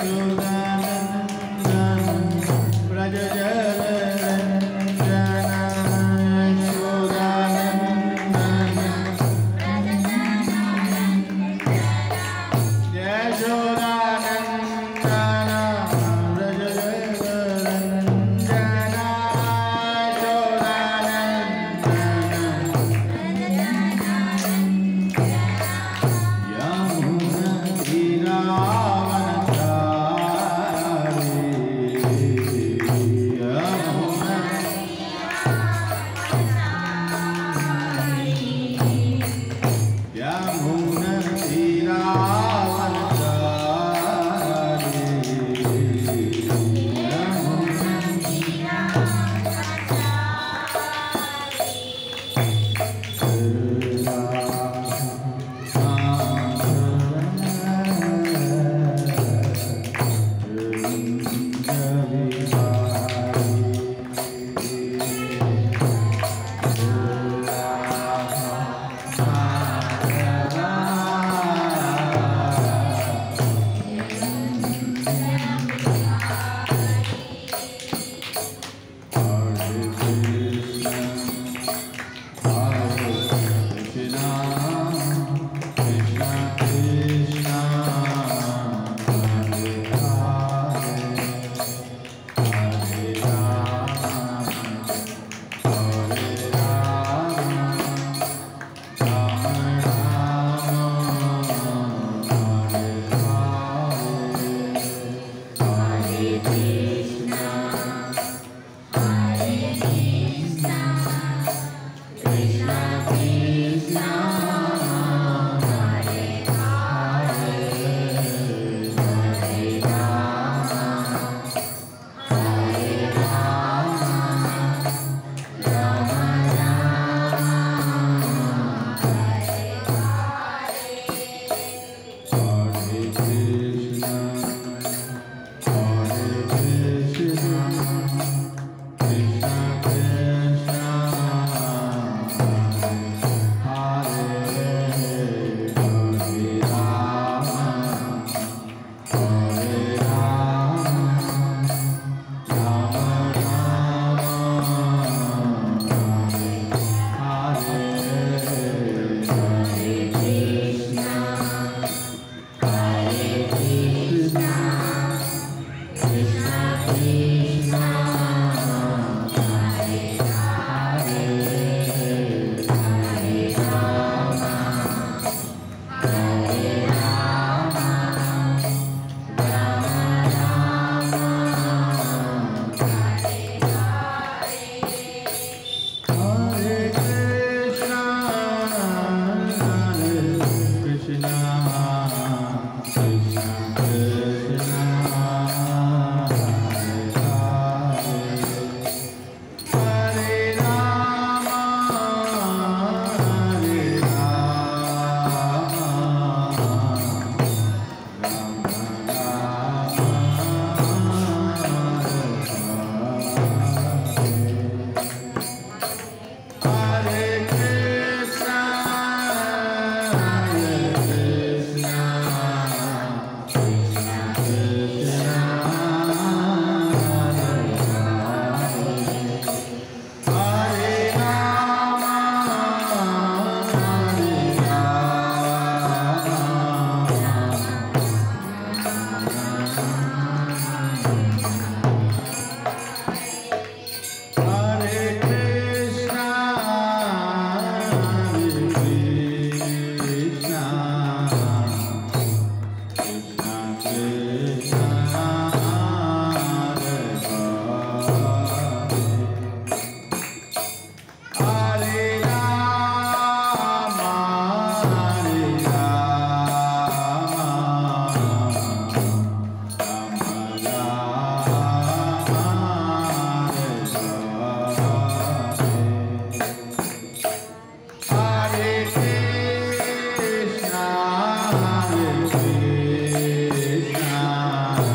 Krishna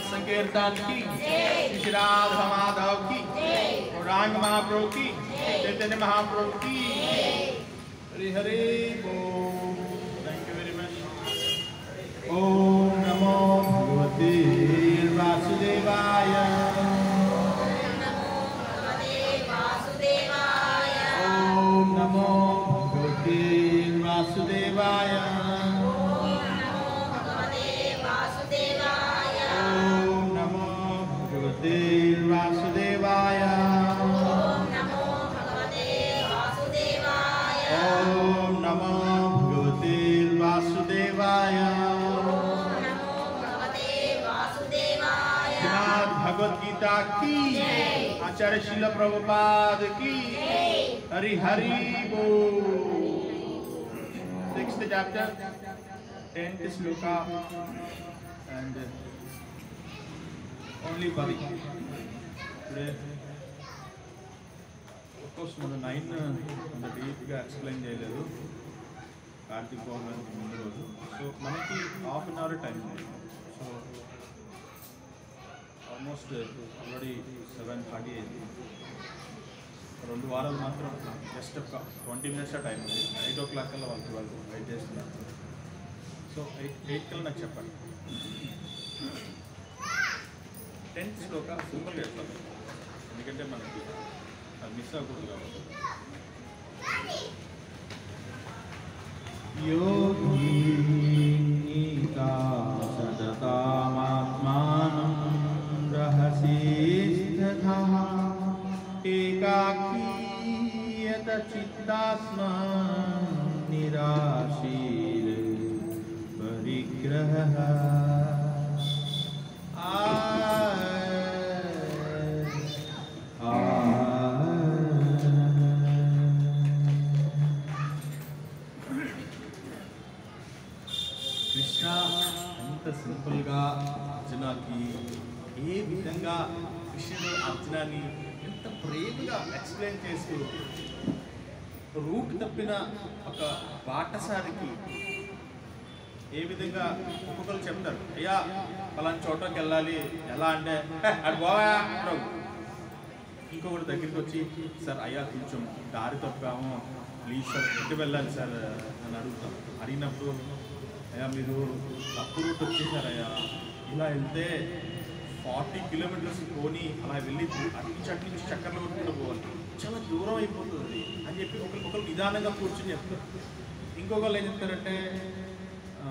संकीर्तन की श्री राधा माधव की गौरांग महाप्रभु की चैतन्य महाप्रभु की हरे हरे बोल थैंक यू वेरी मच ओम नमो भगवते वासुदेवाय ओम नमो भगवते वासुदेवाय ओम नमो भगवते वासुदेवाय ओम नमो भगवते वासुदेवाय श्रीमद् भगवत गीता की आचार्य शिल प्रभुपाद की हरि हरि बोल सिक्स्थ चैप्टर टेंथ श्लोका and uh, only Bali. Today, of course, మన నైన్ అంత డీప్గా ఎక్స్ప్లెయిన్ చేయలేదు కార్తీక్ పౌర్ణమికి ముందు రోజు సో మనకి హాఫ్ అన్ అవర్ టైం ఉంది so almost already seven thirty అయింది రెండు వారాలు మాత్రం జస్ట్ ఒక ట్వంటీ మినిట్స్ టైం ఉంది ఎయిట్ ఓ క్లాక్ కల్లా వాళ్ళకి వాళ్ళు వెయిట్ చేస్తున్నారు సో ఎయిట్ ఎయిట్ కల్లా నాకు చెప్పండి టెన్త్ శ్లోక సింపుల్గా చెప్తాను ఎందుకంటే మనకి అది మిస్ అవ్వకూడదు కాబట్టి योगीता सततामात्मानं रहसि स्थितः एकाकीयतचित्तात्मा निराशील परिग्रहः కృష్ణ ఎంత సింపుల్గా అర్జునకి ఏ విధంగా కృష్ణుడు అర్జునాన్ని ఎంత ప్రేమగా ఎక్స్ప్లెయిన్ చేస్తూ రూట్ తప్పిన ఒక బాటసారికి ఏ విధంగా ఒక్కొక్కరు చెప్తారు అయ్యా పలానా చోటకి వెళ్ళాలి ఎలా అంటే "హే, అటు పోవా అంటావు ఇంకొకటి దగ్గరికి వచ్చి సార్ అయ్యా కొంచెం దారి తప్పాము ప్లీజ్ సార్ ఎటు వెళ్ళాలి సార్ అని అడుగుతాం అడిగినప్పుడు అయ్యా మీరు తప్పు రూట్ వచ్చేసారయ్యా ఇలా వెళ్తే ఫార్టీ కిలోమీటర్స్ పోని అలా వెళ్ళి అటు నుంచి అటు నుంచి చక్కర్లు కొట్టుకుంటూ పోవాలి చాలా దూరం అయిపోతుంది అని చెప్పి ఒకరికి ఒకరు నిదానంగా కూర్చొని చెప్తారు ఇంకొకళ్ళు ఏం చెప్తారంటే "ఆ,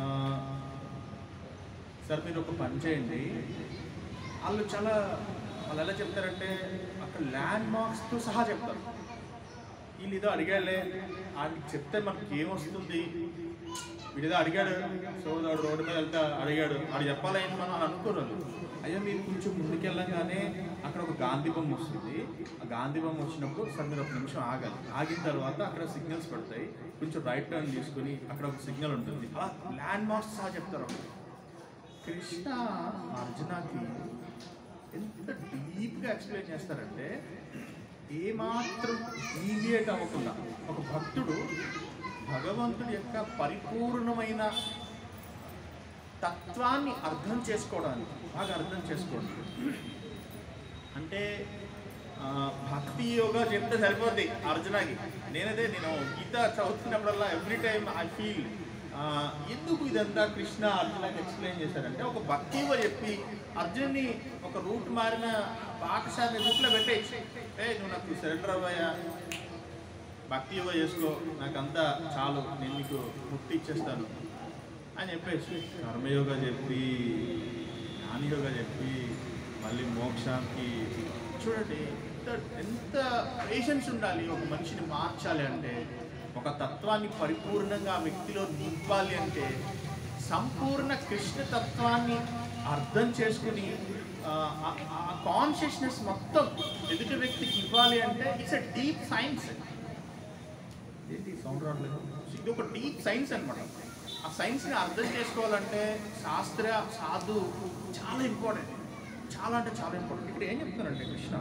సార్ మీరు ఒక పని చేయండి వాళ్ళు చాలా వాళ్ళు ఎలా చెప్తారంటే అక్కడ ల్యాండ్ మార్క్స్తో సహా చెప్తారు వీళ్ళు ఏదో అడిగాడులే ఆయనకి చెప్తే మనకి ఏమొస్తుంది వీడు ఏదో అడిగాడు సో వాడు రోడ్డు మీద వెళ్తే అడిగాడు వాడు చెప్పాలని మనం అని అనుకోరు అయ్యో మీరు కొంచెం ముందుకెళ్ళగానే అక్కడ ఒక గాంధీ బొమ్మ వస్తుంది ఆ గాంధీ బొమ్మ వచ్చినప్పుడు సార్ మీరు ఒక నిమిషం ఆగాలి ఆగిన తర్వాత అక్కడ సిగ్నల్స్ పడతాయి కొంచెం రైట్ టర్న్ తీసుకుని అక్కడ ఒక సిగ్నల్ ఉంటుంది అలా ల్యాండ్ మార్క్స్ సహా చెప్తారు అప్పుడు కృష్ణ అర్జునకి ఎంత డీప్గా ఎక్స్ప్లెయిన్ చేస్తారంటే ఏమాత్రం డీవియేట్ అవ్వకుండా ఒక భక్తుడు భగవంతుడి యొక్క పరిపూర్ణమైన తత్వాన్ని అర్థం చేసుకోవడానికి బాగా అర్థం చేసుకోవడం అంటే ఆ, భక్తి యోగా చెప్తే సరిపోద్ది అర్జునకి నేనదే నేను గీత చదువుతున్నప్పుడల్లా ఎవ్రీ టైమ్ ఐ ఫీల్ ఎందుకు ఇదంతా కృష్ణ అర్జునకి ఎక్స్ప్లెయిన్ చేశారంటే ఒక భక్తి యోగా చెప్పి అర్జున్ని ఒక రూట్ మారిన పాఠశాల రూట్లో పెట్టేసి ఏ నువ్వు నాకు సరెండర్ అవ్వయా భక్తి యోగా చేసుకో నాకంతా చాలు నేను నీకు ముక్తి ఇచ్చేస్తాను అని చెప్పేసి కర్మయోగా చెప్పి జ్ఞానయోగా చెప్పి మళ్ళీ మోక్షానికి చూడండి ఎంత ఎంత పేషెన్స్ ఉండాలి ఒక మనిషిని మార్చాలి అంటే ఒక తత్వాన్ని పరిపూర్ణంగా ఆ వ్యక్తిలో నింపాలి అంటే సంపూర్ణ కృష్ణ తత్వాన్ని అర్థం చేసుకుని ఆ, ఆ- ఆ కాన్షియస్నెస్ మొత్తం ఎదుటి వ్యక్తికి ఇవ్వాలి అంటే ఇట్స్ ఎ డీప్ సైన్స్ ఏంటి సౌండ్ రావట్లేదు ఇది ఒక డీప్ సైన్స్ అన్నమాట ఆ సైన్స్ని అర్థం చేసుకోవాలంటే శాస్త్ర సాధు చాలా ఇంపార్టెంట్ చాలా అంటే చాలా ఇంపార్టెంట్ ఇక్కడ ఏం చెప్తారంటే కృష్ణ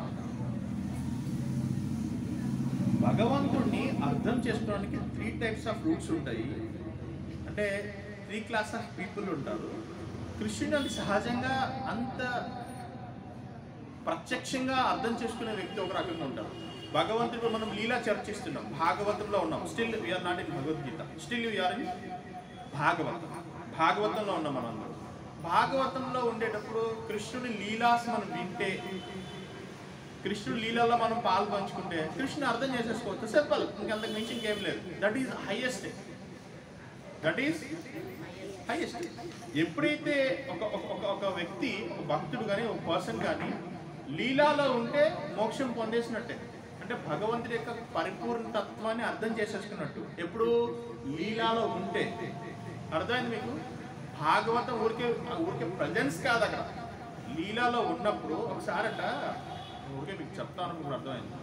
భగవంతుడిని అర్థం చేసుకోవడానికి త్రీ టైప్స్ ఆఫ్ రూట్స్ ఉంటాయి అంటే త్రీ క్లాస్ ఆఫ్ పీపుల్ ఉంటారు కృష్ణుడు అంత సహజంగా అంత ప్రత్యక్షంగా అర్థం చేసుకునే వ్యక్తి ఒక రకంగా ఉంటారు భగవంతుడు మనం లీలా చర్చిస్తున్నాం భాగవతంలో ఉన్నాం still we are not in Bhagavad Gita still we are in Bhagavatam భాగవతంలో ఉన్నాం మనం అందరం. భాగవతంలో ఉండేటప్పుడు కృష్ణుడి లీలాస్ మనం వింటే కృష్ణుడు లీలలో మనం పాలు పంచుకుంటే కృష్ణుని అర్థం చేసేసుకోవచ్చు సింపుల్ ఇంకంతకు మించి ఇంకేం లేదు that is highest that is highest ఎప్పుడైతే ఒక ఒక ఒక ఒక వ్యక్తి ఒక భక్తుడు కానీ ఒక పర్సన్ కానీ లీలాలో ఉంటే మోక్షం పొందేసినట్టే అంటే భగవంతుడి యొక్క పరిపూర్ణ తత్వాన్ని అర్థం చేసేసుకున్నట్టు ఎప్పుడు లీలాలో ఉంటే అర్థమైంది మీకు భాగవతం ఊరికే ఊరికే ప్రజెన్స్ కాదు అక్కడ లీలాలో ఉన్నప్పుడు ఒకసారట ఊరికే మీకు చెప్తాను మీకు అర్థమైంది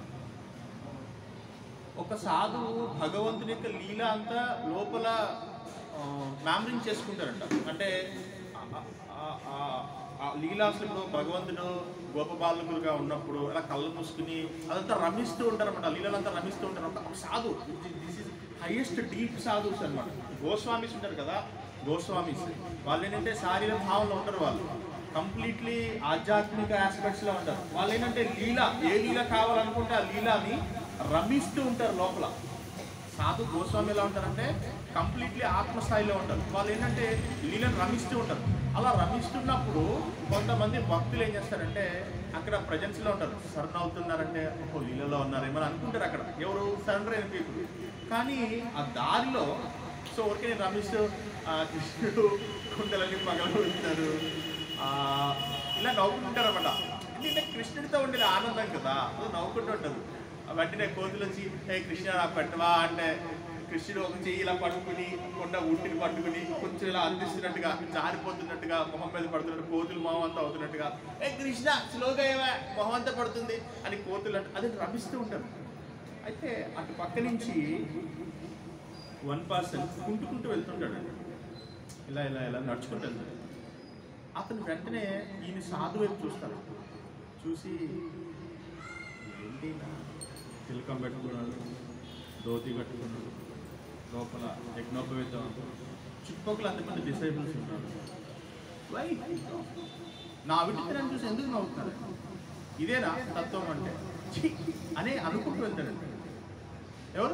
ఒక సాధువు భగవంతుని యొక్క లీల అంతా లోపల మ్యామరింగ్ చేసుకుంటారంట అంటే ఆ- ఆ- ఆ- ఆ లీలాసులు ఇప్పుడు భగవంతుడు గోపబాలకులుగా ఉన్నప్పుడు అలా కళ్ళు మూసుకుని అదంతా రమిస్తూ ఉంటారు అనమాట లీలలంతా రమిస్తూ ఉంటారు ఒక ఒక సాధు this is highest deep sadhus అనమాట గోస్వామిస్ ఉంటారు కదా గోస్వామిస్ వాళ్ళు ఏంటంటే శారీరక భావంలో ఉంటారు వాళ్ళు కంప్లీట్లీ ఆధ్యాత్మిక ఆస్పెక్ట్స్ లో ఉంటారు వాళ్ళు ఏంటంటే లీల ఏ లీల కావాలనుకుంటే ఆ లీలాని రమిస్తూ ఉంటారు లోపల సాధు గోస్వామి ఎలా ఉంటారంటే కంప్లీట్లీ ఆత్మస్థాయిలో ఉంటారు వాళ్ళు ఏంటంటే లీలను రమిస్తూ ఉంటారు అలా రమిస్తున్నప్పుడు కొంతమంది భక్తులు ఏం చేస్తారంటే అక్కడ ప్రజెన్స్లో ఉంటారు సరణ అవుతున్నారంటే ఓ లీలలో ఉన్నారేమో అని అనుకుంటారు అక్కడ ఎవరు సరెండర్ అయిన పీపుల్ కానీ ఆ దారిలో సో ఊరికే నేను రమిస్తూ ఆ, కృష్ణుడు కుండలన్నీ పగలు ఉంటారు ఇలా నవ్వుకుంటారు అనమాట అంటే కృష్ణుడితో ఉండేది ఆనందం కదా అది నవ్వుకుంటూ ఉంటారు వెంటనే కోతులు వచ్చి ఏ కృష్ణ నాకు పెట్టవా అంటే కృష్ణుడు ఒక చెయ్యి ఇలా పట్టుకుని కొండ ఉట్టిని పట్టుకుని కొంచెం ఇలా అందిస్తున్నట్టుగా జారిపోతున్నట్టుగా మొహం మీద పడుతున్నట్టు కోతులు మొహం అంతా అవుతున్నట్టుగా ఏ కృష్ణ స్లోగా ఏవా మొహం అంతా పడుతుంది అని కోతులు అంటే అది రమిస్తూ ఉంటారు అయితే అటు పక్క నుంచి వన్ పర్సన్ కుంటుకుంటూ వెళ్తుంటాడు ఇలా ఇలా ఇలా నడుచుకుంటూ వెళ్తాడు అతను వెంటనే ఈయన సాధు వైపు చూస్తాడు చూసి ఏంటి ఈయన? తిలకం పెట్టుకున్నాడు ధోతి కట్టుకున్నాడు లోపల యజ్ఞోపవేతం చుట్టుపక్కల అంతమంది డిసైబుల్స్ ఉన్నారు వై నా విడితనాన్ని చూసి ఎందుకు నవ్వుతున్నారు ఇదేనా తత్వం అంటే ఛీ! అనే అనుకుంటూ వెళ్తాడు ఎవరు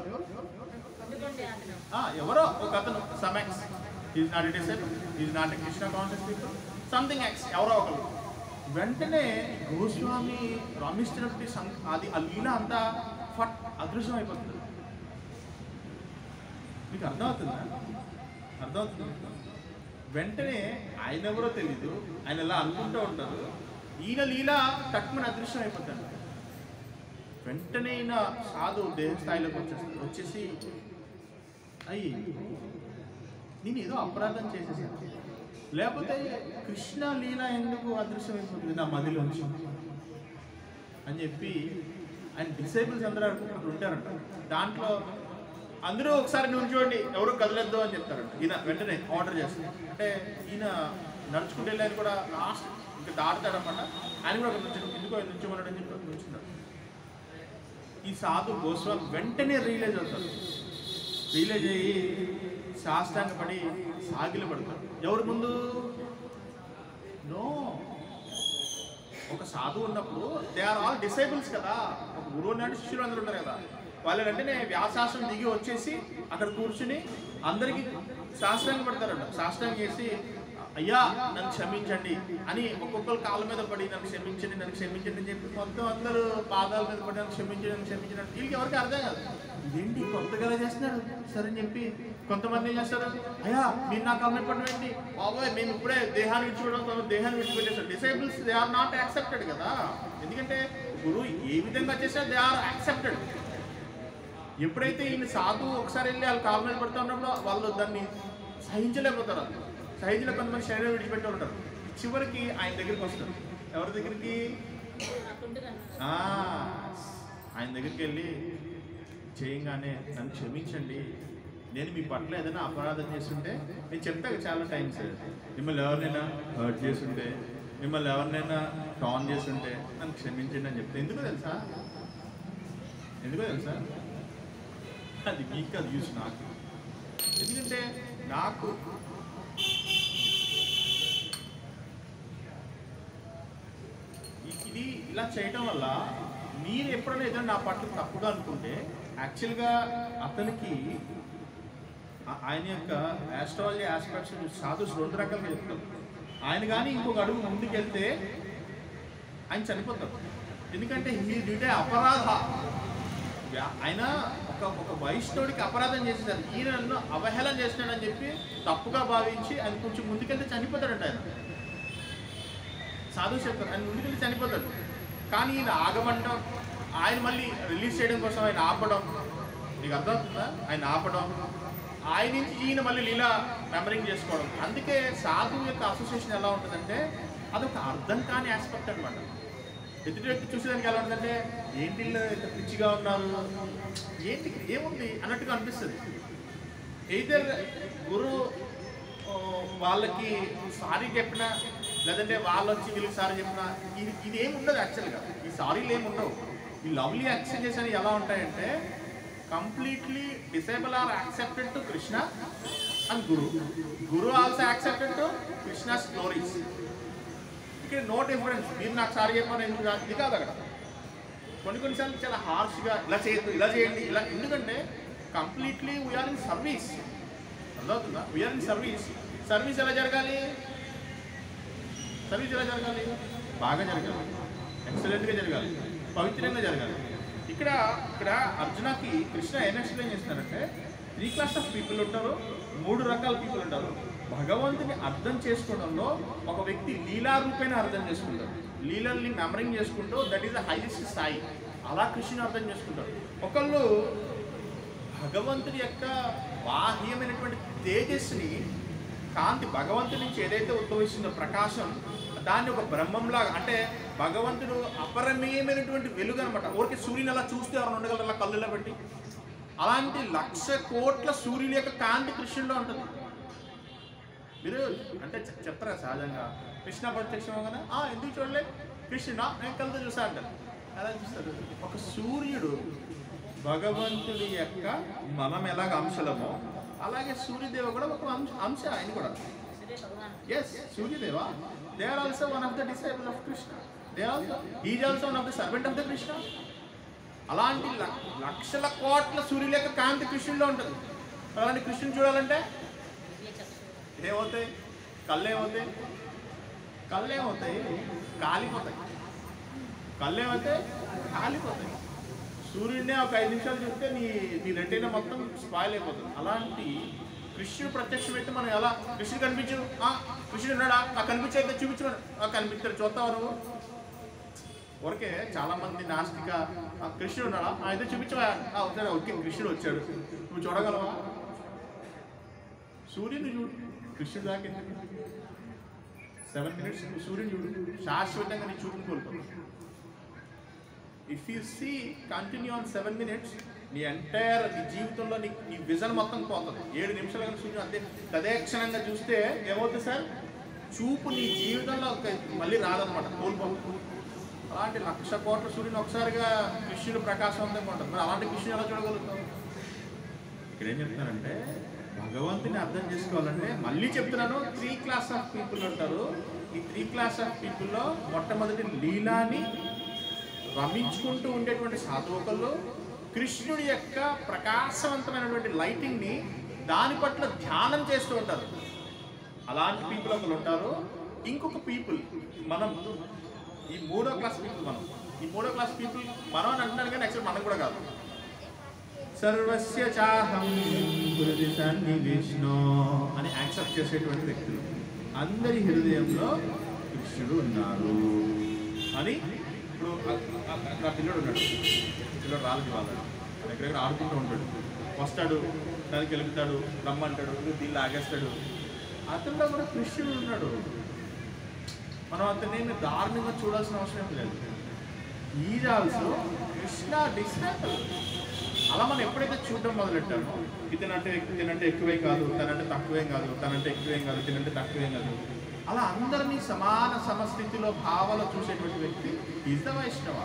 ఆ, ఎవరో ఒక అతను some ex is not it is is not a Krishna conscious people something ex ఎవరో ఒకరు వెంటనే గోస్వామి రమిస్తున్నప్పుడు సం- అది ఆ లీల అంతా ఫట్ అదృశ్యం అయిపోతుంది మీకు అర్థమవుతుందా అర్థమవుతుందా వెంటనే ఆయన ఎవరో తెలీదు ఆయన ఎలా అనుకుంటూ ఉంటారు ఈయన లీల తక్కువ అదృశ్యం అయిపోతాడు వెంటనే ఈయన సాధు దేహ స్థాయిలోకి వచ్చేస్తాడు వచ్చేసి అయ్యి నేను ఏదో అపరాధం చేసేసాను లేకపోతే కృష్ణ లీల ఎందుకు అదృశ్యమైపోతుంది నా మదిలోంచి అని చెప్పి ఆయన డిసేబుల్స్ అందరూ అక్కడ ఉంటారంట దాంట్లో అందరూ ఒకసారి నుంచోండి ఎవరు కదలొద్దు అని చెప్తారంట ఈయన వెంటనే ఆర్డర్ చేస్తారు అంటే ఈయన నడుచుకుంటే వెళ్ళి ఆయన కూడా లాస్ట్ ఇంకా దాటుతాడనమాట ఆయన కూడా అక్కడ నుంచి ఎందుకో నుంచోమన్నాడు అని చెప్పి నుంచున్నాడు ఈ సాధు గోస్వామి వెంటనే రియలైజ్ అవుతారు రియలైజ్ అయ్యి శాస్త్రాంగపడి సాగిలు పడతారు ఎవరి ముందు నో ఒక సాధువు ఉన్నప్పుడు దే ఆర్ ఆల్ డిసైబుల్స్ కదా ఒక గురువు నాడు శిష్యులు అందరూ ఉంటారు కదా వాళ్ళ వెంటనే వ్యాసాశ్రం దిగి వచ్చేసి అక్కడ కూర్చుని అందరికీ శాస్త్రాంగ పడతారంట శాస్త్రాంగం చేసి అయ్యా నన్ను క్షమించండి అని ఒక్కొక్కరు కాళ్ళ మీద పడి నన్ను క్షమించండి నన్ను క్షమించండి అని చెప్పి మొత్తం అందరూ పాదాల మీద పడి నన్ను క్షమించండి నన్ను క్షమించండి అంటే వీళ్ళకి ఎవరికి అర్థం కాదు ఏంటి కొత్తగా ఇలా చేస్తున్నారు సరే అని చెప్పి కొంతమంది ఏం చేస్తారు అయ్యా మీరు నా కాళ్ళ మీద పడడం ఏంటి బాబోయ్ మేము ఇప్పుడే దేహాన్ని విడిచిపెట్టడం దేహాన్ని విడిచిపెట్టేస్తారు disciples they are not accepted కదా ఎందుకంటే గురువు ఏ విధంగా చేసినా దే ఆర్ యాక్సెప్టెడ్ ఎప్పుడైతే ఈయన సాధువు ఒకసారి వెళ్ళి వాళ్ళ కాళ్ళ మీద పడుతూ ఉన్నప్పుడు వాళ్ళు దాన్ని సహించలేకపోతారు వాళ్ళు. సహించలేక కొంతమంది శరీరం విడిచిపెట్టి ఉంటారు చివరికి ఆయన దగ్గరికి వస్తారు ఎవరి దగ్గరికి ఆ, ఆయన దగ్గరికి వెళ్ళి చేయంగానే నన్ను క్షమించండి నేను మీ పట్ల ఏదైనా అపరాధం చేస్తుంటే నేను చెప్తాను చాలా టైమ్స్ మిమ్మల్ని ఎవరినైనా హర్ట్ చేస్తుంటే మిమ్మల్ని ఎవరినైనా టాన్ చేస్తుంటే నన్ను క్షమించండి అని చెప్తే ఎందుకో తెలుసా ఎందుకో తెలుసా అది మీకు కాదు యూస్ నాకు ఎందుకంటే నాకు ఇలా చేయటం వల్ల మీరు ఎప్పుడైనా ఏదైనా నా పట్ల తప్పుగా అనుకుంటే యాక్చువల్గా అతనికి ఆ- ఆయన యొక్క ఆస్ట్రాలజీ ఆస్పెక్ట్స్ సాధుస్ రెండు రకాలుగా చెప్తారు ఆయన కానీ ఇంకొక అడుగు ముందుకెళ్తే ఆయన చనిపోతారు ఎందుకంటే ఈ డ్యూటే అపరాధ వ్యా- ఆయన ఒక ఒక వైష్ణవుడికి అపరాధం చేసేసారు ఈయన నన్ను అవహేళన చేసినాడని చెప్పి తప్పుగా భావించి ఆయన కొంచెం ముందుకెళ్తే చనిపోతాడంట ఆయన సాధువు చెప్తారు ఆయన ముందుకెళ్ళి చనిపోతాడు కానీ ఈయన ఆగమంటాం ఆయన మళ్ళీ రిలీజ్ చేయడం కోసం ఆయన ఆపడం నీకు అర్థమవుతుందా ఆయన ఆపడం ఆయన నుంచి ఈయన మళ్ళీ లీలా మెమరింగ్ చేసుకోవడం అందుకే సాధువు యొక్క అసోసియేషన్ ఎలా ఉంటుందంటే అదొక అర్థం కాని ఆస్పెక్ట్ అనమాట ఎదుటి వ్యక్తి చూసేదానికి ఎలా ఉంటుందంటే ఏంటి వీళ్ళు ఇంత పిచ్చిగా ఉన్నారు ఏంటి ఏముంది అన్నట్టుగా అనిపిస్తుంది ఎయిదర్ గురు ఆ, వాళ్ళకి సారీ చెప్పినా లేదంటే వాళ్ళు వచ్చి వీళ్ళకి సారీ చెప్పినా ఇది ఇది ఏమి ఉండదు యాక్చువల్గా ఈ సారీలు ఏమి ఉండవు ఈ లవ్లీ ఎక్స్చేంజెస్ అని ఎలా ఉంటాయంటే completely disciples are accepted to Krishna and guru guru also accepted to Krishna stories ఇక్కడ నో డిఫరెన్స్ మీరు నాకు సారీ చెప్పాను ఎందుకు కాదు ఇది కాదు అక్కడ కొన్ని కొన్నిసార్లు చాలా హార్ష్గా ఇలా చేయొద్దు ఇలా చేయండి ఇలా ఎందుకంటే కంప్లీట్లీ వీఆర్ ఇన్ సర్వీస్ అర్థమవుతుందా వీఆర్ ఇన్ సర్వీస్ సర్వీస్ ఎలా జరగాలి సర్వీస్ ఎలా జరగాలి బాగా జరగాలి ఎక్సలెంట్గా జరగాలి పవిత్రంగా జరగాలి ఇక్కడ ఇక్కడ అర్జునకి కృష్ణ ఏం ఎక్స్ప్లెయిన్ చేస్తున్నారంటే త్రీ క్లాస్ ఆఫ్ పీపుల్ ఉంటారు మూడు రకాల పీపుల్ ఉంటారు భగవంతుని అర్థం చేసుకోవడంలో ఒక వ్యక్తి లీలా రూపేణ అర్థం చేసుకుంటారు లీలల్ని మెమరింగ్ చేసుకుంటూ దట్ ఈస్ ద హైయెస్ట్ స్థాయి అలా కృష్ణుని అర్థం చేసుకుంటారు ఒకళ్ళు భగవంతుడి యొక్క బాహ్యమైనటువంటి తేజస్సుని కాంతి భగవంతుడి నుంచి ఏదైతే ఉద్భవిస్తుందో ప్రకాశం దాన్ని ఒక బ్రహ్మంలాగా అంటే భగవంతుడు అపరమేయమైనటువంటి వెలుగు అనమాట ఊరికి సూర్యుని అలా చూస్తే ఎవరైనా ఉండగలరు అలా కళ్ళులో పెట్టి అలాంటి లక్ష కోట్ల సూర్యుని యొక్క కాంతి కృష్ణుల్లో ఉంటుంది మీరు అంటే చె- చెప్తారా సహజంగా కృష్ణ ప్రత్యక్షం అవగానే, ఆ ఎందుకు చూడలే కృష్ణ నేను కలతో చూసా అంటారు అలా చూస్తారు ఒక సూర్యుడు భగవంతుడి యొక్క మనం ఎలాగ అంశలమో అలాగే సూర్యదేవ కూడా ఒక అంశ అంశ ఆయన కూడా ఎస్ Suryadeva they are also one of the disciple of Krishna they also is also one of the servant of the Krishna అలాంటి ల- లక్షల కోట్ల సూర్యుల యొక్క కాంతి కృష్ణుల్లో ఉంటుంది అలాంటి కృష్ణుని చూడాలంటే ఏమవుతాయి కళ్ళు ఏమవుతాయి కళ్ళు ఏమవుతాయి కాలిపోతాయి కళ్ళు ఏమవుతాయి కాలిపోతాయి సూర్యుడినే ఒక ఐదు నిమిషాలు చూస్తే నీ నీ రెటీనా మొత్తం స్పాయిల్ అయిపోతుంది అలాంటి కృష్ణుడు ప్రత్యక్షమైతే మనం ఎలా కృష్ణుడు కనిపించు ఆ, కృష్ణుడు ఉన్నాడా ఆ కనిపించైతే చూపించు ఆ కనిపిస్తాడు చూస్తావా నువ్వు ఊరికే చాలా మంది నాస్తిక "ఆ, కృష్ణుడు ఉన్నాడా ఆ, అయితే చూపించవా "ఆ, వచ్చాడు ఓకే కృష్ణుడు వచ్చాడు నువ్వు చూడగలవా సూర్యుని చూడు కృష్ణుడు దాకా సెవెన్ మినిట్స్ సూర్యుని చూడు శాశ్వతంగా నీ చూపుని కోల్పోతావు if you see continue on seven minutes నీ ఎంటైర్ నీ జీవితంలో నీ నీ విజన్ మొత్తం పోతుంది ఏడు నిమిషాలు కానీ సూర్యుడు అంతే తదేక్షణంగా చూస్తే ఏమవుతుంది సార్ చూపు నీ జీవితంలో ఒక- మళ్ళీ రాదనమాట కోల్పోతుంది అలాంటి లక్ష కోట్ల సూర్యుని ఒకసారిగా కృష్ణుడు ప్రకాశవంతంగా ఉంటుంది మరి అలాంటి కృష్ణుడు ఎలా చూడగలుగుతాం ఇక్కడ ఏం చెప్తున్నానంటే భగవంతుని అర్థం చేసుకోవాలంటే మళ్ళీ చెప్తున్నాను త్రీ క్లాస్ ఆఫ్ పీపుల్ ఉంటారు ఈ త్రీ క్లాస్ ఆఫ్ పీపుల్లో మొట్టమొదటి లీలాని రమించుకుంటూ ఉండేటువంటి సాధువుకల్లో కృష్ణుడి యొక్క ప్రకాశవంతమైనటువంటి లైటింగ్ని దాని పట్ల ధ్యానం చేస్తూ ఉంటారు అలాంటి పీపుల్ ఒకరు ఉంటారు ఇంకొక పీపుల్ మనం ఈ మూడో క్లాస్ పీపుల్ మనం ఈ మూడో క్లాస్ పీపుల్ మనం అని అంటున్నారు కానీ యాక్చువల్ మనం కూడా కాదు సర్వస్య చాహం హృది సన్నివిష్ణు అని యాక్సెప్ట్ చేసేటువంటి వ్యక్తులు అందరి హృదయంలో కృష్ణుడు ఉన్నారు అని ఇప్పుడు ఆ- ఆ- నా పిల్లడు ఉన్నాడు పిల్లడు రాలేదు వాళ్ళ దగ్గర దగ్గర ఆడుకుంటూ ఉంటాడు వస్తాడు దానికి వెలుగుతాడు రమ్మంటాడు దీన్ని ఆగేస్తాడు అతనిలో కూడా కృష్ణుడు ఉన్నాడు మనం అతన్ని దారుణంగా చూడాల్సిన అవసరం లేదు ఈజ్ ఆల్సో కృష్ణ డిస్నాపుల్ అలా మనం ఎప్పుడైతే చూడడం మొదలెట్టామో ఇతనంటే ఇతనంటే ఎక్కువే కాదు తనంటే తక్కువేం కాదు తనంటే ఎక్కువేం కాదు ఇతనంటే తక్కువేం కాదు అలా అందరినీ సమాన సమస్థితిలో భావాలు చూసేటువంటి వ్యక్తి ఈజ్ ద వైష్ణవ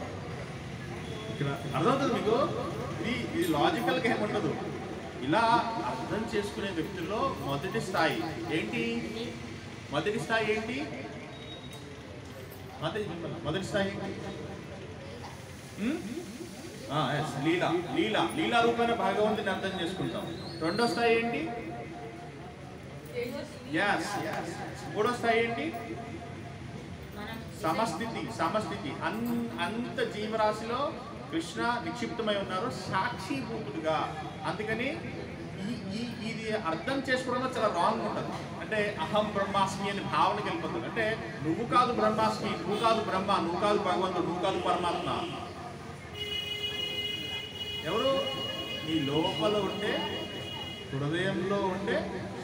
ఇక్కడ అర్థమవుతుంది మీకు ఇది ఇది లాజికల్గా ఏముండదు ఇలా అర్థం చేసుకునే వ్యక్తుల్లో మొదటి స్థాయి ఏంటి మొదటి స్థాయి ఏంటి మొదటి మొదటి స్థాయి హ్మ్? ఆ, yes, లీల లీల లీలా రూపమైన భగవంతుని అర్థం చేసుకుంటాం రెండో స్థాయి ఏంటి ఎస్ మూడో స్థాయి ఏంటి సమస్థితి సమస్థితి అన్ అంత జీవరాశిలో కృష్ణ నిక్షిప్తమై ఉన్నారు సాక్షిభూతుడుగా అందుకని ఈ ఈ ఇది అర్థం చేసుకోవడంలో చాలా రాంగ్ ఉంటుంది అంటే అహం బ్రహ్మాస్మి అని భావనకి వెళ్ళిపోతుంది అంటే నువ్వు కాదు బ్రహ్మాస్మి నువ్వు కాదు బ్రహ్మ నువ్వు కాదు భగవంతుడు నువ్వు కాదు పరమాత్మ ఎవరు నీ లోపల ఉండే హృదయంలో ఉండే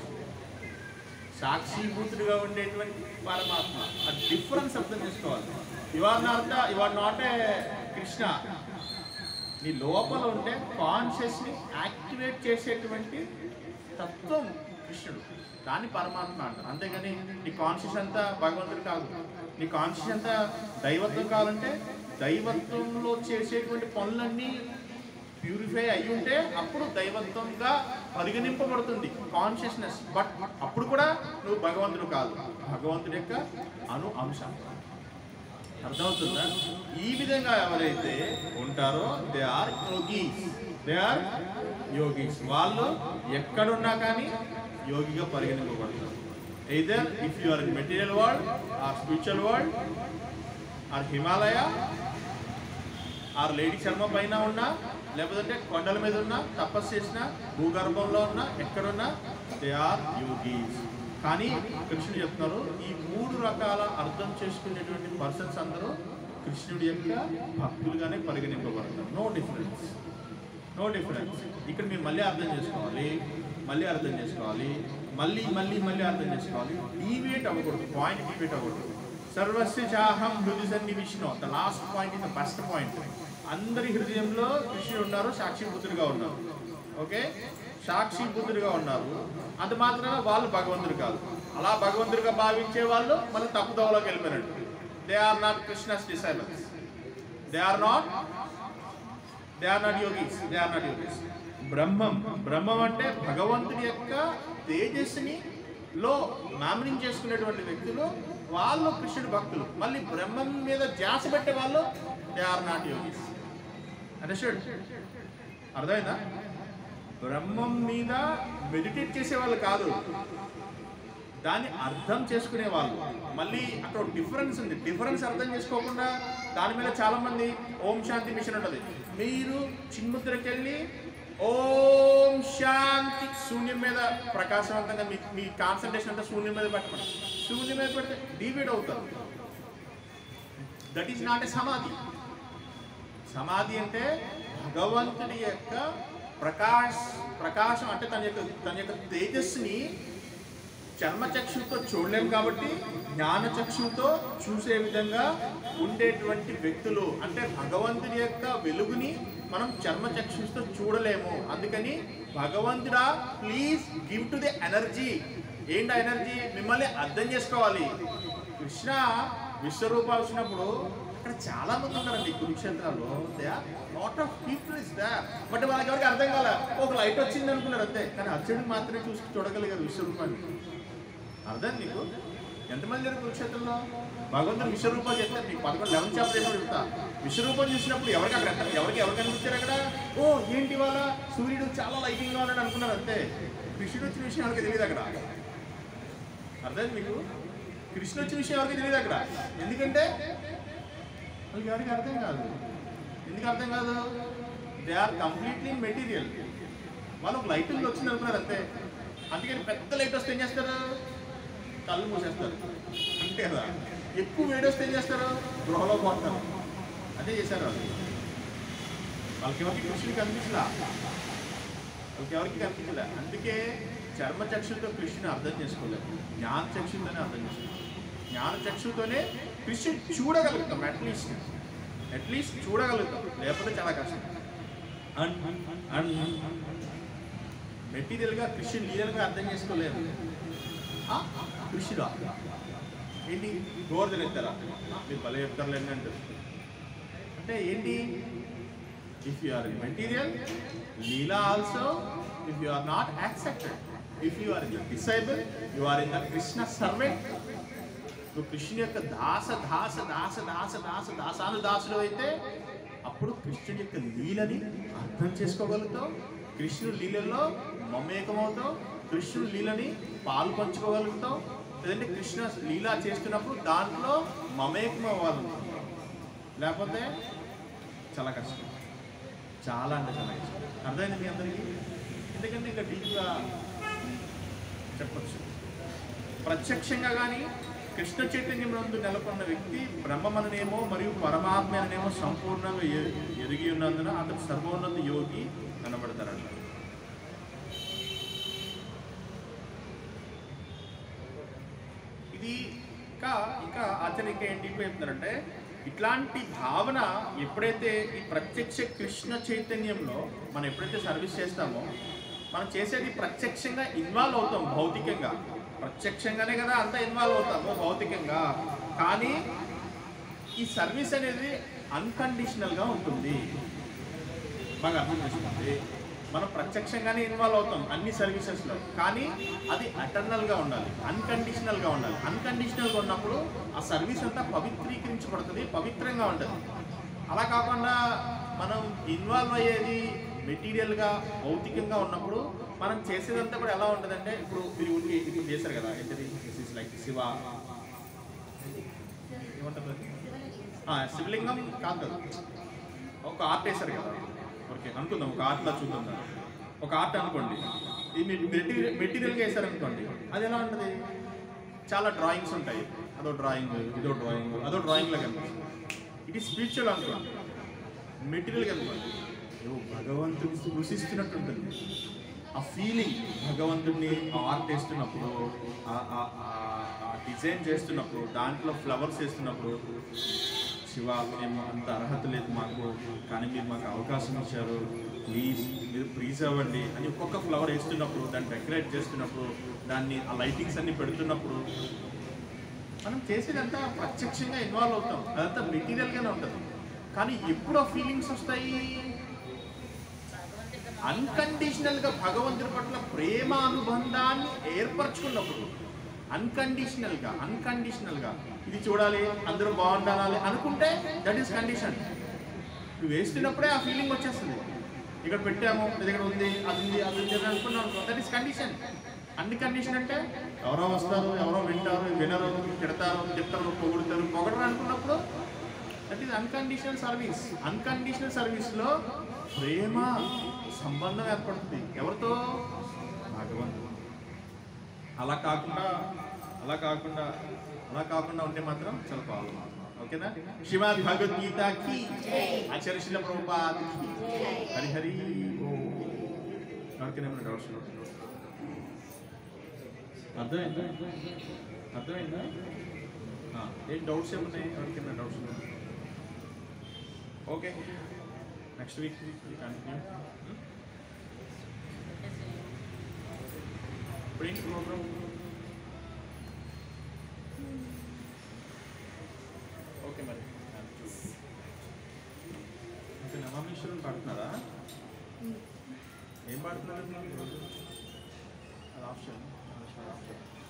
సాక్షిభూతుడిగా ఉండేటువంటి పరమాత్మ ఆ డిఫరెన్స్ అర్థం చేసుకోవాలి ఇవాళ నాట్ ఇవాళ నాట్ ఏ కృష్ణ నీ లోపల ఉంటే కాన్షియస్ని యాక్టివేట్ చేసేటువంటి తత్వం కృష్ణుడు దాన్ని పరమాత్మ అంటారు అంతేగాని నీ కాన్షియస్ అంతా భగవంతుడు కాదు నీ కాన్షియస్ అంతా దైవత్వం కావాలంటే దైవత్వంలో చేసేటువంటి పనులన్నీ ప్యూరిఫై అయి ఉంటే అప్పుడు దైవత్వంగా పరిగణింపబడుతుంది కాన్షియస్నెస్ బట్ అప్పుడు కూడా నువ్వు భగవంతుడు కాదు భగవంతుడి యొక్క అను అంశం అర్థమవుతుందా ఈ విధంగా ఎవరైతే ఉంటారో they are yogis they are yogis వాళ్ళు ఎక్కడున్నా కానీ యోగిగా పరిగణింపబడతారు either if you are in material world or spiritual world or Himalaya or lady Sharma పైన ఉన్నా లేకపోతే కొండల మీద ఉన్నా తపస్సు చేసిన భూగర్భంలో ఉన్నా ఎక్కడున్నా దే ఆర్ యోగీస్ కానీ కృష్ణుడు చెప్తున్నారు ఈ మూడు రకాల అర్థం చేసుకునేటువంటి పర్సన్స్ అందరూ కృష్ణుడి యొక్క భక్తులుగానే పరిగణింపబడతారు నో డిఫరెన్స్ నో డిఫరెన్స్ ఇక్కడ మీరు మళ్ళీ అర్థం చేసుకోవాలి మళ్ళీ అర్థం చేసుకోవాలి మళ్ళీ మళ్ళీ మళ్ళీ అర్థం చేసుకోవాలి డీవియేట్ అవ్వకూడదు పాయింట్ డీవియేట్ అవ్వకూడదు సర్వస్య చాహం హృదయ సన్నివిష్ణు the last point is the first point అందరి హృదయంలో కృష్ణుడు ఉన్నారు సాక్షిభూతుడిగా ఉన్నారు ఓకే సాక్షిభూతుడిగా ఉన్నారు అంత మాత్రాన వాళ్ళు భగవంతుడు కాదు అలా భగవంతుడిగా భావించే వాళ్ళు మళ్ళీ తప్పుదోవలోకి వెళ్ళిపోయినట్టు they are not Krishna's disciples they are not they are not yogis they are not yogis బ్రహ్మం బ్రహ్మం అంటే భగవంతుడి యొక్క తేజస్సుని లో నామినింగ్ చేసుకునేటువంటి వ్యక్తులు వాళ్ళు కృష్ణుడి భక్తులు మళ్ళీ బ్రహ్మం మీద ధ్యాస పెట్టే వాళ్ళు దే ఆర్ నాట్ యోగీస్ అంటే షుడ్ అర్థమైందా బ్రహ్మం మీద మెడిటేట్ చేసే వాళ్ళు కాదు దాన్ని అర్థం చేసుకునే వాళ్ళు మళ్ళీ అక్కడ ఒక డిఫరెన్స్ ఉంది డిఫరెన్స్ అర్థం చేసుకోకుండా దాని మీద చాలా మంది ఓం శాంతి మిషన్ ఉంటుంది మీరు చిన్ముద్రకి వెళ్ళి ఓం శాంతి శూన్యం మీద ప్రకాశవంతంగా మీ మీ కాన్సన్ట్రేషన్ అంతా శూన్యం మీద పెట్టండి శూన్యం మీద పెడితే డివైడ్ అవుతారు దట్ ఈస్ నాట్ ఎ సమాధి సమాధి అంటే భగవంతుడి యొక్క ప్రకాశ్ ప్రకాశం అంటే తన యొక్క తన యొక్క తేజస్సుని చర్మచక్షుతో చూడలేం కాబట్టి జ్ఞానచక్షుతో చూసే విధంగా ఉండేటువంటి వ్యక్తులు అంటే భగవంతుడి యొక్క వెలుగుని మనం చర్మచక్షుతో చూడలేము అందుకని భగవంతుడా please give to the energy ఏంటి ఎనర్జీ మిమ్మల్ని అర్థం చేసుకోవాలి కృష్ణ విశ్వరూప వచ్చినప్పుడు అక్కడ చాలా మంది ఉన్నారండి కురుక్షేత్రాల్లో there are lot of people is the but వాళ్ళకి ఎవరికి అర్థం కాల ఒక లైట్ వచ్చింది అనుకున్నారు అంతే కానీ అర్జునుడు మాత్రమే చూసి చూడగలిగారు విశ్వరూపాన్ని అర్థం నీకు ఎంతమంది లేరు కురుక్షేత్రంలో భగవంతుడు విశ్వరూపం చెప్తారు నీకు పదకొండు లెవెన్ చాప్టర్ ఏమో చెప్తా విశ్వరూపం చూసినప్పుడు ఎవరికి అక్కడ ఎంత- ఎవరికి ఎవరు కనిపించారు అక్కడ ఓ ఏంటి వాళ్ళ సూర్యుడు చాలా లైటింగ్గా ఉన్నాడు అనుకున్నారు అంతే కృష్ణుడు వచ్చిన విషయం ఎవరికి తెలియదు అక్కడ అర్థం మీకు కృష్ణ వచ్చిన విషయం ఎవరికి తెలియదు అక్కడ ఎందుకంటే వాళ్ళకి ఎవరికి అర్థం కాదు ఎందుకు అర్థం కాదు దే ఆర్ కంప్లీట్లీ మెటీరియల్ వాళ్ళు ఒక లైట్ వచ్చింది అనుకున్నారు అంతే అందుకని పెద్ద లైట్ వస్తే ఏం చేస్తారు కళ్ళు మూసేస్తారు అంతే కదా ఎక్కువ వేడి వస్తే ఏం చేస్తారు గృహలో పోతారు అదే చేశారు వాళ్ళు వాళ్ళకి ఎవరికి కృష్ణుడికి కనిపించలా వాళ్ళకి ఎవరికి కనిపించలే అందుకే చర్మచక్షులతో కృష్ణుని అర్థం చేసుకోలేదు జ్ఞాన చక్షులతోనే అర్థం చేసుకోలేదు జ్ఞాన చక్షుతోనే కృష్ణుని చూడగలుగుతాం అట్లీస్ట్ అట్లీస్ట్ చూడగలుగుతాం లేకపోతే చాలా కష్టం అండ్ అండ్ మెటీరియల్గా కృష్ణుని లీలగా అర్థం చేసుకోలేము ఆ? కృష్ణుడా ఏంటి గోవర్ధన ఎత్తారా మీరు భలే చెప్తారులేండి అంటారు అంటే ఏంటి if you are in material లీలా also if you are not accepted if you are in the disciple you are in the Krishna servant నువ్వు కృష్ణుని యొక్క దాస దాస దాస దాస దాస దాసాను దాసులు అయితే అప్పుడు కృష్ణుడి యొక్క లీలని అర్థం చేసుకోగలుగుతావు కృష్ణుడి లీలలో మమేకమవుతావు కృష్ణుడి లీలని పాలు పంచుకోగలుగుతావు లేదంటే కృష్ణ లీలా చేస్తున్నప్పుడు దాంట్లో మమేకం అవ్వాలి లేకపోతే చాలా కష్టం చాలా అంటే చాలా కష్టం అర్థమైంది మీ అందరికీ ఎందుకంటే ఇంకా డీప్గా చెప్పచ్చు ప్రత్యక్షంగా కానీ కృష్ణ చైతన్యం నందు నెలకొన్న వ్యక్తి బ్రహ్మమననేమో మరియు పరమాత్మ అనేమో సంపూర్ణంగా ఎ- ఎరిగి ఉన్నందున అతను సర్వోన్నత యోగి కనబడతారంట ఇది ఇంకా ఇంకా ఆశ్చర్యంగా ఏంటి చెప్తున్నారంటే ఇట్లాంటి భావన ఎప్పుడైతే ఈ ప్రత్యక్ష కృష్ణ చైతన్యంలో మనం ఎప్పుడైతే సర్వీస్ చేస్తామో మనం చేసేది ప్రత్యక్షంగా ఇన్వాల్వ్ అవుతాం భౌతికంగా ప్రత్యక్షంగానే కదా అంతా ఇన్వాల్వ్ అవుతాము భౌతికంగా కానీ ఈ సర్వీస్ అనేది అన్కండిషనల్గా ఉంటుంది బాగా అర్థం చేసుకోండి మనం ప్రత్యక్షంగానే ఇన్వాల్వ్ అవుతాం అన్ని సర్వీసెస్లో కానీ అది అటర్నల్గా ఉండాలి అన్కండిషనల్గా ఉండాలి అన్కండిషనల్గా ఉన్నప్పుడు ఆ సర్వీస్ అంతా పవిత్రీకరించబడుతుంది పవిత్రంగా ఉంటుంది అలా కాకుండా మనం ఇన్వాల్వ్ అయ్యేది మెటీరియల్గా భౌతికంగా ఉన్నప్పుడు మనం చేసేదంతా కూడా ఎలా ఉంటుందంటే ఇప్పుడు మీరు ఊరికి ఇప్పుడు చేశారు కదా ఏంటది లైక్ శివ ఏమంటారు ఆ, శివలింగం కాదు కదా ఒక ఆర్ట్ వేశారు కదా ఓకే అనుకుందాం ఒక ఆర్ట్లా చూద్దాం ఒక ఆర్ట్ అనుకోండి ఇది మీరు మెటీరియల్ మెటీరియల్గా వేశారనుకోండి అది ఎలా ఉంటుంది చాలా డ్రాయింగ్స్ ఉంటాయి అదో డ్రాయింగ్ ఇదో డ్రాయింగ్ అదో డ్రాయింగ్లో కనిపిస్తుంది ఇది స్పిరిచువల్ అనుకోండి మెటీరియల్గా అనుకోండి ఏవో భగవంతుని స్పృశిస్తున్నట్టు ఉంటుంది ఆ ఫీలింగ్ భగవంతుడిని ఆర్ట్ వేస్తున్నప్పుడు ఆ- ఆ- ఆ- ఆ డిజైన్ చేస్తున్నప్పుడు దాంట్లో ఫ్లవర్స్ వేస్తున్నప్పుడు శివ మేము అంత అర్హత లేదు మాకు కానీ మీరు మాకు అవకాశం ఇచ్చారు ప్లీజ్ మీరు ప్లీజ్ అవ్వండి అని ఒక్కొక్క ఫ్లవర్ వేస్తున్నప్పుడు దాన్ని డెకరేట్ చేస్తున్నప్పుడు దాన్ని ఆ లైటింగ్స్ అన్ని పెడుతున్నప్పుడు మనం చేసేదంతా ప్రత్యక్షంగా ఇన్వాల్వ్ అవుతాం అదంతా మెటీరియల్గానే ఉంటుంది కానీ ఎప్పుడు ఆ ఫీలింగ్స్ వస్తాయి అన్కండిషనల్గా భగవంతుడి పట్ల ప్రేమ అనుబంధాన్ని ఏర్పరచుకున్నప్పుడు అన్కండిషనల్గా అన్కండిషనల్గా ఇది చూడాలి అందరూ బాగుండాలి అనుకుంటే దట్ ఈస్ కండిషన్ నువ్వు వేస్తున్నప్పుడే ఆ ఫీలింగ్ వచ్చేస్తుంది ఇక్కడ పెట్టాము ఇది ఇక్కడ ఉంది అది ఉంది అది ఉంది అని అనుకున్నాం దట్ ఈస్ కండిషన్ అన్ని కండిషన్ అంటే ఎవరో వస్తారు ఎవరో వింటారు వినరు తిడతారు తిట్టరు పొగుడుతారు పొగడరు అనుకున్నప్పుడు that is unconditional service unconditional సర్వీస్లో ప్రేమ సంబంధం ఏర్పడుతుంది ఎవరితో భగవంతుడు అలా కాకుండా అలా కాకుండా అలా కాకుండా ఉంటే మాత్రం చాలా ప్రాబ్లం ఓకేనా శ్రీమద్ భగవద్గీతకి ఆచార్య శిల ప్రభుపాద్ హరి హరి ఓం. ఎవరికైనా ఏమైనా డౌట్స్ అర్థమైందా అర్థమైందా ఆ, ఏం డౌట్స్ ఏమున్నాయి ఎవరికైనా doubts okay next week continue ఇప్పుడు ఏంటి ప్రోగ్రామ్ ఓకే మరి ఇంకా నవామేశ్వరం పాడుతున్నారా ఏం పాడుతున్నారు అది ఆప్షన్ ఆప్షన్